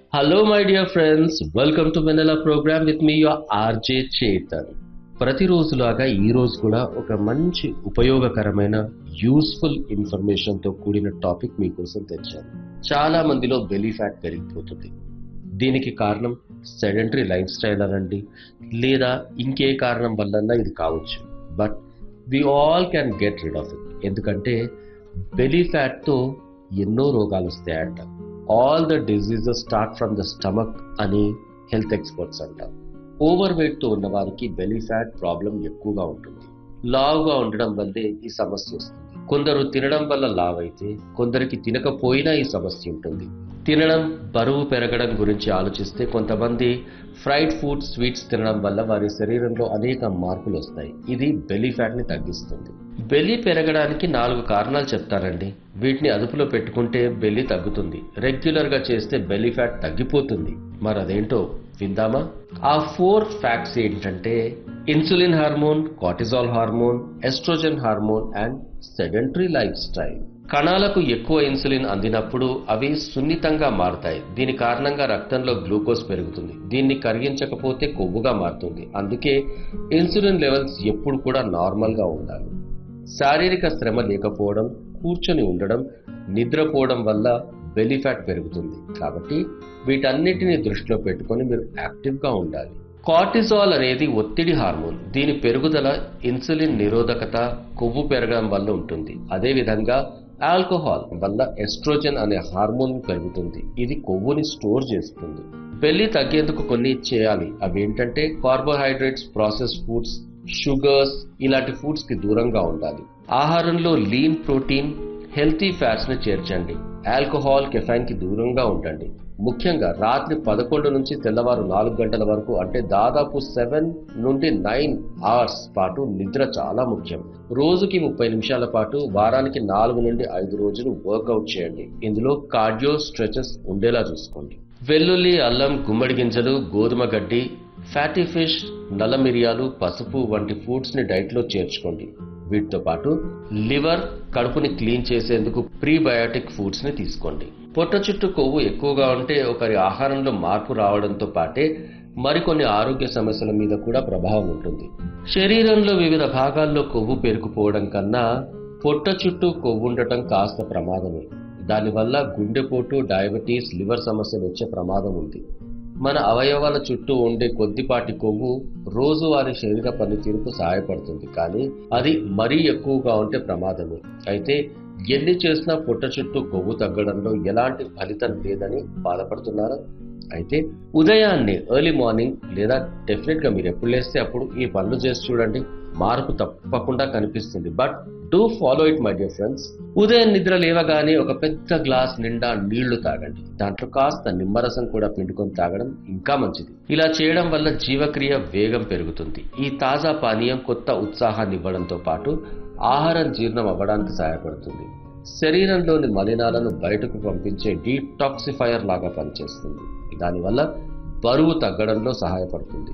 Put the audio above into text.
hello my dear friends welcome to Vennela program with me your RJ Chetan ప్రతిరోజులాగా ఈ రోజు కూడా ఒక మంచి ఉపయోగకరమైన యూస్ఫుల్ ఇన్ఫర్మేషన్ తో కూడిన టాపిక్ మీకోసం తెచ్చాను చాలా మందిలో బెలీ ఫ్యాట్ పెరిగిపోతుంది దీనికి కారణం సెడెంటరీ లైఫ్ స్టైల్ అనండి లేదా ఇంకే కారణం వల్లన్నా ఇది కావచ్చు but we all can get rid of it ఎందుకంటే బెలీ ఫ్యాట్తో ఎన్నో రోగాలు వస్తాయంట all the diseases start from the stomach అని హెల్త్ ఎక్స్పర్ట్స్ అంటారు ఓవర్ వెయిట్తో ఉన్న వారికి బెలీ ఫ్యాట్ ప్రాబ్లం ఎక్కువగా ఉంటుంది లావుగా ఉండడం వల్లే ఈ సమస్య వస్తుంది కొందరు తినడం వల్ల లావ్ అయితే కొందరికి తినకపోయినా ఈ సమస్య ఉంటుంది తినడం బరువు పెరగడం గురించి ఆలోచిస్తే కొంతమంది ఫ్రైడ్ ఫుడ్ స్వీట్స్ తినడం వల్ల వారి శరీరంలో అనేక మార్పులు వస్తాయి ఇది బెలీ ఫ్యాట్ని తగ్గిస్తుంది బెల్లి పెరగడానికి నాలుగు కారణాలు చెప్తారండి వీటిని అదుపులో పెట్టుకుంటే బెల్లి తగ్గుతుంది రెగ్యులర్గా చేస్తే బెల్లి ఫ్యాట్ తగ్గిపోతుంది మరి అదేంటో విందామా ఆ ఫోర్ ఫ్యాక్ట్స్ ఏంటంటే insulin hormone cortisol hormone oestrogen hormone and sedentary life style కణాలకు ఎక్కువ ఇన్సులిన్ అందినప్పుడు అవి సున్నితంగా మారుతాయి దీని కారణంగా రక్తంలో గ్లూకోజ్ పెరుగుతుంది దీన్ని కరిగించకపోతే కొవ్వుగా మారుతుంది అందుకే ఇన్సులిన్ లెవెల్స్ ఎప్పుడు కూడా నార్మల్గా ఉండాలి శారీరక శ్రమ లేకపోవడం కూర్చొని ఉండడం నిద్రపోవడం వల్ల బెలీ ఫ్యాట్ పెరుగుతుంది కాబట్టి వీటన్నిటిని దృష్టిలో పెట్టుకొని మీరు యాక్టివ్గా ఉండాలి కార్టిజాల్ అనేది ఒత్తిడి హార్మోన్ దీని పెరుగుదల ఇన్సులిన్ నిరోధకత కొవ్వు పెరగడం వల్ల ఉంటుంది అదేవిధంగా ఆల్కహాల్ వల్ల ఎస్ట్రోజన్ అనే హార్మోన్ పెరుగుతుంది ఇది కొవ్వుని స్టోర్ చేస్తుంది బెల్లి తగ్గేందుకు కొన్ని చేయాలి అవి ఏంటంటే కార్బోహైడ్రేట్స్ ప్రాసెస్ ఫుడ్స్ షుగర్స్ ఇలాంటి ఫుడ్స్ కి దూరంగా ఉండాలి ఆహారంలో లీన్ ప్రోటీన్ హెల్తీ ఫ్యాట్స్ ని చేర్చండి ఆల్కహాల్ కెఫైన్ కి దూరంగా ఉండండి ముఖ్యంగా రాత్రి పదకొండు నుంచి తెల్లవారు నాలుగు గంటల వరకు అంటే దాదాపు సెవెన్ నుండి నైన్ అవర్స్ పాటు నిద్ర చాలా ముఖ్యం రోజుకి ముప్పై నిమిషాల పాటు వారానికి నాలుగు నుండి ఐదు రోజులు వర్కౌట్ చేయండి ఇందులో కార్డియో స్ట్రెచెస్ ఉండేలా చూసుకోండి వెల్లుల్లి అల్లం గుమ్మడి గింజలు గోధుమ గడ్డి ఫ్యాటీ ఫిష్ నల్ల మిరియాలు పసుపు వంటి ఫుడ్స్ ని డైట్ లో చేర్చుకోండి వీటితో పాటు లివర్ కడుపుని క్లీన్ చేసేందుకు ప్రీబయాటిక్ ఫుడ్స్ ని తీసుకోండి పొట్ట చుట్టూ కొవ్వు ఎక్కువగా ఉంటే ఒకరి ఆహారంలో మార్పు రావడంతో పాటే మరికొన్ని ఆరోగ్య సమస్యల మీద కూడా ప్రభావం ఉంటుంది శరీరంలో వివిధ భాగాల్లో కొవ్వు పేరుకుపోవడం కన్నా పొట్ట చుట్టూ కొవ్వు ఉండటం కాస్త ప్రమాదమే దానివల్ల గుండెపోటు డయాబెటీస్ లివర్ సమస్యలు వచ్చే ప్రమాదం ఉంది మన అవయవాల చుట్టూ ఉండే కొద్దిపాటి కొవ్వు రోజువారీ శరీర పనితీరుకు సహాయపడుతుంది కానీ అది మరీ ఎక్కువగా ఉంటే ప్రమాదమే అయితే ఎన్ని చేసినా పొట్ట చుట్టూ కొవ్వు తగ్గడంలో ఎలాంటి ఫలితం లేదని బాధపడుతున్నారా అయితే ఉదయాన్నే ఎర్లీ మార్నింగ్ లేదా డెఫినెట్ గా మీరు ఎప్పుడు లేస్తే అప్పుడు ఈ పనులు చేసి చూడండి మార్పు తప్పకుండా కనిపిస్తుంది but do follow it my dear friends ఉదయం నిద్ర లేవగానే ఒక పెద్ద గ్లాస్ నిండా నీళ్లు తాగండి దాంట్లో కాస్త నిమ్మరసం కూడా పిండుకొని తాగడం ఇంకా మంచిది ఇలా చేయడం వల్ల జీవక్రియ వేగం పెరుగుతుంది ఈ తాజా పానీయం కొత్త ఉత్సాహాన్ని ఇవ్వడంతో పాటు ఆహారం జీర్ణం అవ్వడానికి సహాయపడుతుంది శరీరంలోని మలినాలను బయటకు పంపించే డీటాక్సిఫైయర్ లాగా పనిచేస్తుంది దానివల్ల బరువు తగ్గడంలో సహాయపడుతుంది